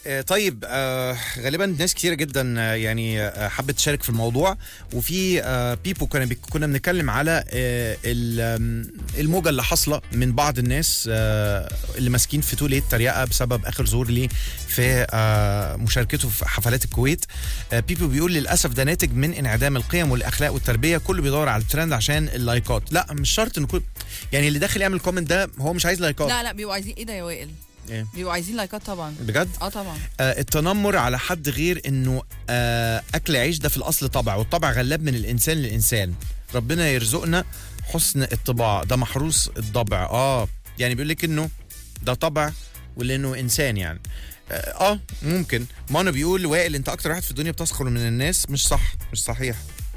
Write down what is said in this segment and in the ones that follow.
آه، طيب آه، غالبا ناس كتيره جدا آه، يعني آه، حبت تشارك في الموضوع وفي آه، بيبو كنا بيك- كنا بنتكلم على آه، ال- آم، الموجه اللي حاصله من بعض الناس آه، اللي ماسكين في توليت تريقه بسبب اخر ظهور ليه في آه، مشاركته في حفلات الكويت آه، بيبو بيقول للاسف ده ناتج من انعدام القيم والاخلاق والتربيه كله بيدور على الترند عشان اللايكات لا مش شرط ان كل يعني اللي داخل يعمل كومنت ده هو مش عايز لايكات لا لا بيبقوا عايزين ايه ده يا وائل إيه؟ بيبقوا عايزين لايكات طبعا بجد اه طبعا آه، التنمر على حد غير انه آه، اكل عيش ده في الاصل طبع والطبع غلاب من الانسان للانسان ربنا يرزقنا حسن الطباع ده محروس الضبع اه يعني بيقول لك انه ده طبع ولانه انسان يعني اه آه، ممكن مانو بيقول وائل انت اكتر واحد في الدنيا بتسخر من الناس مش صح مش صحيح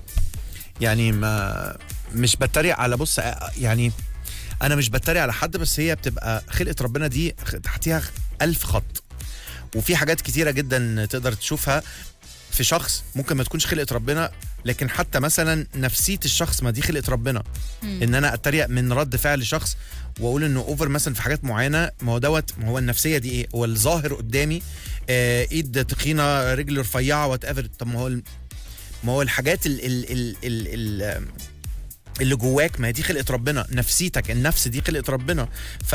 يعني ما مش بتريق على بص آه، يعني انا مش بتريق على حد بس هي بتبقى خلقه ربنا دي تحتيها ألف خط وفي حاجات كتيره جدا تقدر تشوفها في شخص ممكن ما تكونش خلقه ربنا لكن حتى مثلا نفسيه الشخص ما دي خلقه ربنا ان انا اتريق من رد فعل شخص واقول انه اوفر مثلا في حاجات معينه ما هو دوت ما هو النفسيه دي ايه هو الظاهر قدامي آه ايد تخينه رجل رفيعه وات ايفر طب ما هو ال- ما هو الحاجات ال ال ال ال ال اللي جواك ما هي دي خلقه ربنا نفسيتك النفس دي خلقه ربنا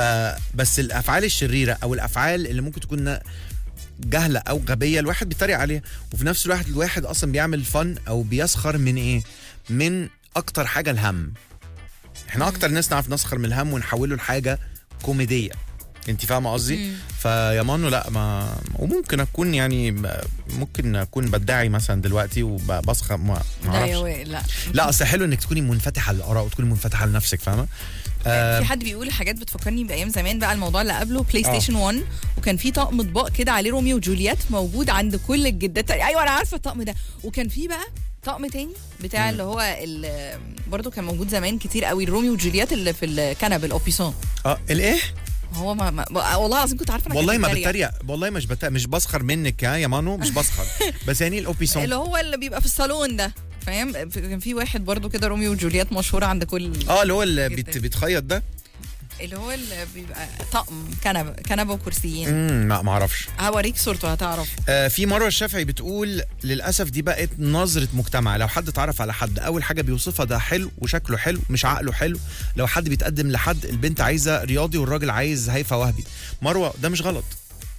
فبس الافعال الشريره او الافعال اللي ممكن تكون جهله او غبيه الواحد بيتريق عليها وفي نفس الوقت الواحد اصلا بيعمل فن او بيسخر من ايه من اكتر حاجه الهم احنا اكتر ناس نعرف نسخر من الهم ونحوله لحاجه كوميديه انت فاهمه قصدي فيا مانو لا ما وممكن اكون يعني ب- ممكن اكون بدعي مثلا دلوقتي وبسخر ما ما لا يا اعرفش وائل لا لا اصل حلو انك تكوني منفتحه للاراء وتكوني منفتحه لنفسك فاهمه آه في حد بيقول حاجات بتفكرني بايام زمان بقى الموضوع اللي قبله بلاي ستيشن 1 وكان في طقم اطباق كده عليه روميو وجولييت موجود عند كل الجدات ايوه انا عارفه الطقم ده وكان في بقى طقم تاني بتاع اللي هو ال- برضه كان موجود زمان كتير قوي الروميو وجولييت اللي في الكنب الاوبيسون اه الايه هو ما, ما والله العظيم كنت عارفه أنا والله كنت ما بتريق. بتريق والله مش بت... مش بسخر منك ها يا مانو مش بسخر بس يعني الاوبيسون اللي هو اللي بيبقى في الصالون ده فاهم كان في واحد برضو كده روميو وجولييت مشهور عند كل اه اللي هو اللي جداً. بيت... بيتخيط ده اللي هو اللي بيبقى طقم كنبه كنبه وكرسيين امم لا ما اعرفش هوريك صورته هتعرف آه في مروه الشافعي بتقول للاسف دي بقت نظره مجتمع لو حد اتعرف على حد اول حاجه بيوصفها ده حلو وشكله حلو مش عقله حلو لو حد بيتقدم لحد البنت عايزه رياضي والراجل عايز هيفا وهبي مروه ده مش غلط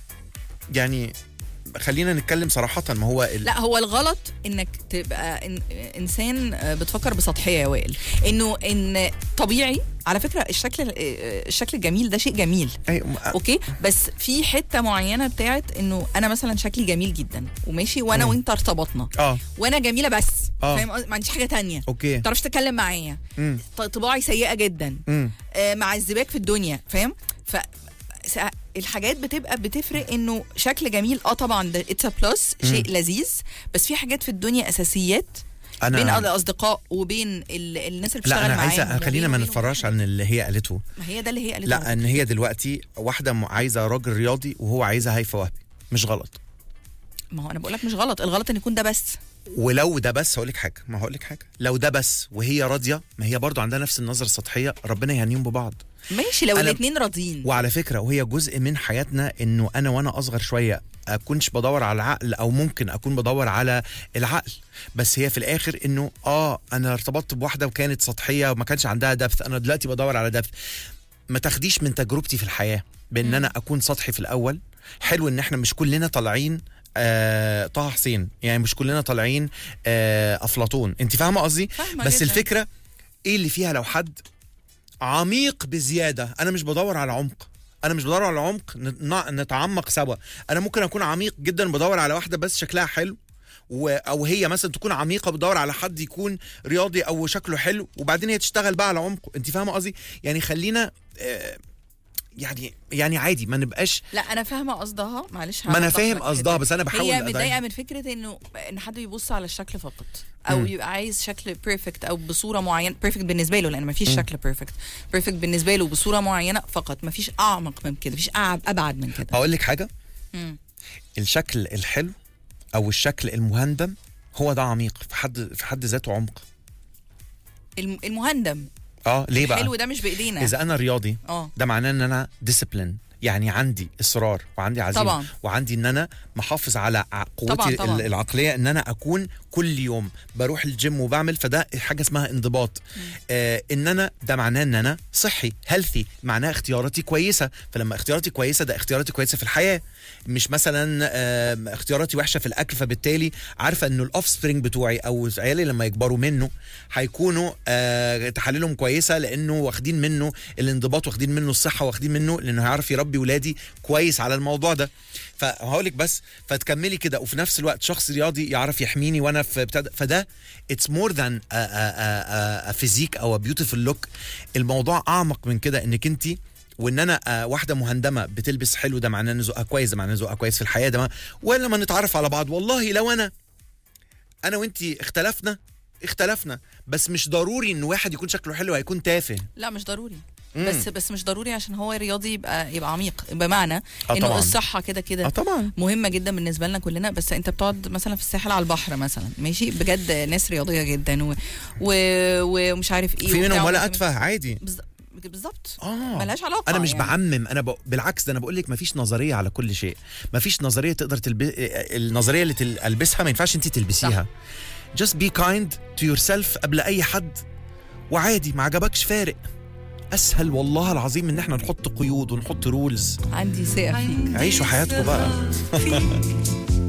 يعني خلينا نتكلم صراحه ما هو ال... لا هو الغلط انك تبقى إن انسان بتفكر بسطحيه يا وائل انه ان طبيعي على فكره الشكل الشكل الجميل ده شيء جميل أي... اوكي بس في حته معينه بتاعت انه انا مثلا شكلي جميل جدا وماشي وانا مم. وانت ارتبطنا اه وانا جميله بس آه. فاهم قصدي؟ ما عنديش حاجه تانية اوكي ما تعرفش تتكلم معايا امم ط- طباعي سيئه جدا امم آه، مع الزباك في الدنيا فاهم ف سا- الحاجات بتبقى بتفرق انه شكل جميل اه طبعا ده اتس بلس شيء لذيذ بس في حاجات في الدنيا اساسيات انا بين الاصدقاء وبين ال... الناس اللي لا بتشتغل انا معاهم عايزه خلينا ما وبين- نتفرجش عن اللي هي قالته ما هي ده اللي هي قالته لا ان هي دلوقتي واحده م- عايزه راجل رياضي وهو عايزه هيفا وهبي مش غلط ما هو انا بقول لك مش غلط الغلط ان يكون ده بس ولو ده بس هقول لك حاجه ما هقول لك حاجه لو ده بس وهي راضيه ما هي برضو عندها نفس النظره السطحيه ربنا يهنيهم ببعض ماشي لو أنا- الاثنين راضيين وعلى فكره وهي جزء من حياتنا انه انا وانا اصغر شويه اكونش بدور على العقل او ممكن اكون بدور على العقل بس هي في الاخر انه اه انا ارتبطت بواحده وكانت سطحيه وما كانش عندها دبث انا دلوقتي بدور على دبث ما تاخديش من تجربتي في الحياه بان انا اكون سطحي في الاول حلو ان احنا مش كلنا طالعين آه طه حسين يعني مش كلنا طالعين آه افلاطون انت فاهمه قصدي فاهمة بس جداً. الفكره ايه اللي فيها لو حد عميق بزياده انا مش بدور على عمق انا مش بدور على عمق ن- نتعمق سوا انا ممكن اكون عميق جدا بدور على واحده بس شكلها حلو و... او هي مثلا تكون عميقه بدور على حد يكون رياضي او شكله حلو وبعدين هي تشتغل بقى على عمقه انت فاهمه قصدي يعني خلينا آه، يعني يعني عادي ما نبقاش لا انا فاهمه قصدها معلش ما أنا هوضح فاهم لك قصدها، حتة. بس أنا بحاول هي أضايق. متضايقه من فكره انه ان حد بيبص على الشكل فقط او مم. يبقى عايز شكل بيرفكت او بصوره معينه بيرفكت بالنسبه له لان ما فيش شكل بيرفكت بيرفكت بالنسبه له بصوره معينه فقط ما فيش اعمق من كده مفيش أعب- ابعد من كده اقول لك حاجه مم. الشكل الحلو او الشكل المهندم هو ده عميق في حد في حد ذاته عمق الم- المهندم اه ليه بقى الحلو ده مش بايدينا اذا انا رياضي اه ده معناه ان انا ديسيبلين يعني عندي اصرار وعندي عزيمه طبعا. وعندي ان انا محافظ على ع- طبعاً، قوتي طبعاً. ال- العقليه ان انا اكون كل يوم بروح الجيم وبعمل فده حاجه اسمها انضباط آه ان انا ده معناه ان انا صحي هيلثي معناه اختياراتي كويسه فلما اختياراتي كويسه ده اختياراتي كويسه في الحياه مش مثلا آه اختياراتي وحشه في الاكل فبالتالي عارفه انه الاوف سبرينج بتوعي او عيالي لما يكبروا منه هيكونوا آه تحاليلهم كويسه لانه واخدين منه الانضباط واخدين منه الصحه واخدين منه لانه هيعرف يربي ولادي كويس على الموضوع ده فهقول لك بس فتكملي كده وفي نفس الوقت شخص رياضي يعرف يحميني وانا في بتاع ده. فده اتس مور ذان فيزيك او بيوتيفول لوك الموضوع اعمق من كده انك انت وان انا آه، واحده مهندمه بتلبس حلو ده معناه ان ذوقها كويس ده معناه ان ذوقها كويس في الحياه ده ما- ولا ما نتعرف على بعض والله لو انا انا وانتي اختلفنا اختلفنا بس مش ضروري ان واحد يكون شكله حلو هيكون تافه لا مش ضروري مم. بس بس مش ضروري عشان هو رياضي يبقى يبقى عميق بمعنى آه انه طبعاً. الصحه كده كده اه طبعا مهمه جدا بالنسبه لنا كلنا بس انت بتقعد مثلا في الساحل على البحر مثلا ماشي بجد ناس رياضيه جدا و... و... ومش عارف ايه في منهم وبتاع ولا ومش- اتفه عادي بالز- بالظبط اه ملهاش علاقه انا مش يعني. بعمم انا ب... بالعكس ده انا بقول لك مفيش نظريه على كل شيء مفيش نظريه تقدر تلبس النظريه اللي تل... البسها ما ينفعش انت تلبسيها just be kind to yourself قبل اي حد وعادي ما عجبكش فارق اسهل والله العظيم ان احنا نحط قيود ونحط رولز عندي ثقه فيك عيشوا حياتكم بقى